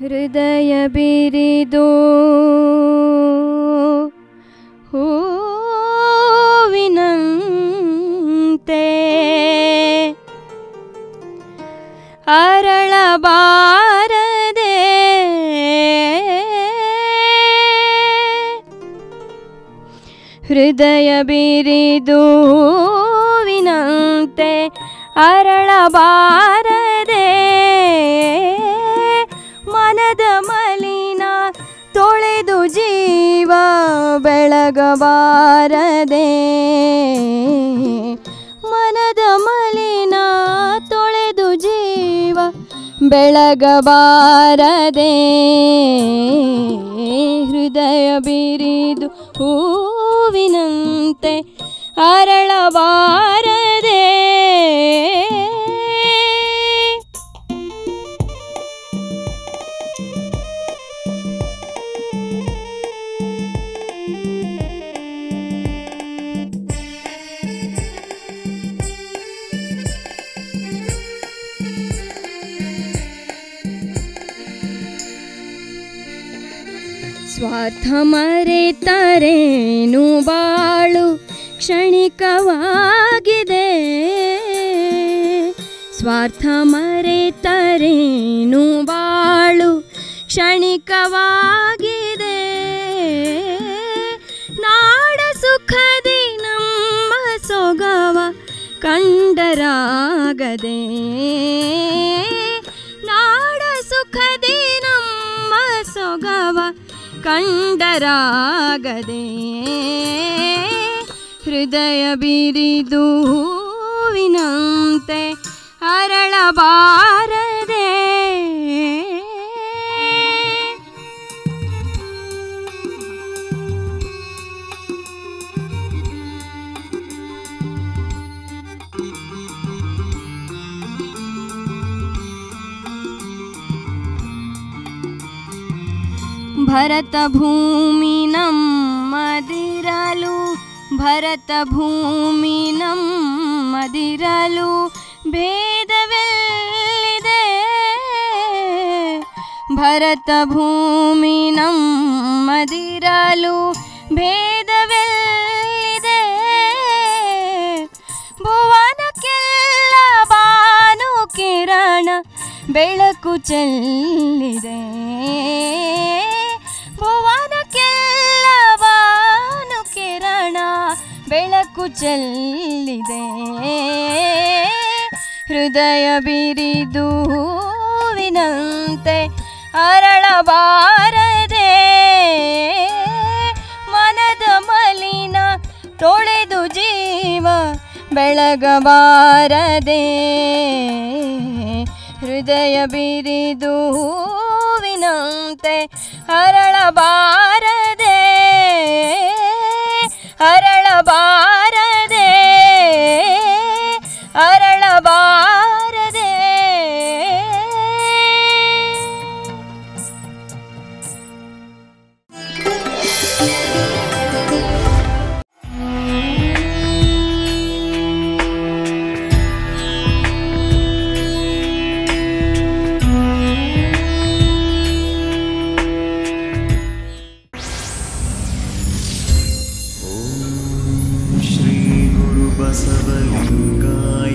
ಹೃದಯ ಬಿರಿದು ಹೂವಿನಂತೆ ಅರಳಬಾರದೆ ಹೃದಯ ಬಿರಿದು ಹೂವಿನಂತೆ ಅರಳಬಾರದೆ ಮನದ ಮಲಿನ ತೊಳೆದು ಜೀವ ಬೆಳಗಬಾರದೆ ಮನದ ಮಲಿನ ತೊಳೆದು ಜೀವ ಬೆಳಗಬಾರದೆ ಹೃದಯ ಬಿರಿದು ಹೂವಿನಂತೆ ಅರಳಬಾರದೆ ಸ್ವಾರ್ಥ ಮರೆತರೇನು ಬಾಳು ಕ್ಷಣಿಕವಾಗಿದೆ ಸ್ವಾರ್ಥ ಮರೆತರೇನು ಬಾಳು ಕ್ಷಣಿಕವಾಗಿದೆ ನಾಡ ಸುಖದಿ ನಮ್ಮ ಸೊಗವ ಕಂಡರಾಗದೆ ನಾಡ ಸುಖದಿ ನಮ್ಮ ಸೊಗವ ಕಂಡರಾಗದೆ ಹೃದಯ ಬಿರಿದು ಹೂವಿನಂತೆ ಅರಳಬಾರದೆ ಭರತ ಭೂಮಿ ನಮ್ಮದಿರಲು ಭರತ ಭೂಮಿ ನಮ್ಮದಿರಲು ಭೇದವೆಲ್ಲಿದೆ ಭರತ ಭೂಮಿ ನಮ್ಮದಿರಲು ಭೇದವೆಲ್ಲಿದೆ ಭುವನಕ್ಕೆಲ್ಲ ಬಾನು ಕಿರಣ ಬೆಳಕು ಚೆಲ್ಲಿದೆ ಭುವನಕ್ಕೆಲ್ಲ ಬಾನು ಕಿರಣ ಬೆಳಕು ಚೆಲ್ಲಿದೆ ಹೃದಯ ಬಿರಿದು ಹೂವಿನಂತೆ ಅರಳಬಾರದೆ ಮನದ ಮಲಿನ ತೊಳೆದು ಜೀವ ಬೆಳಗಬಾರದೆ ಹೃದಯ ಬಿರಿದು ಹೂವಿನಂತೆ ಅರಳಬಾರದೆ ಅರಳಬಾರದೆ ಅರಳಬಾರದೆ श्रीगुरुबसवलिङ्गाय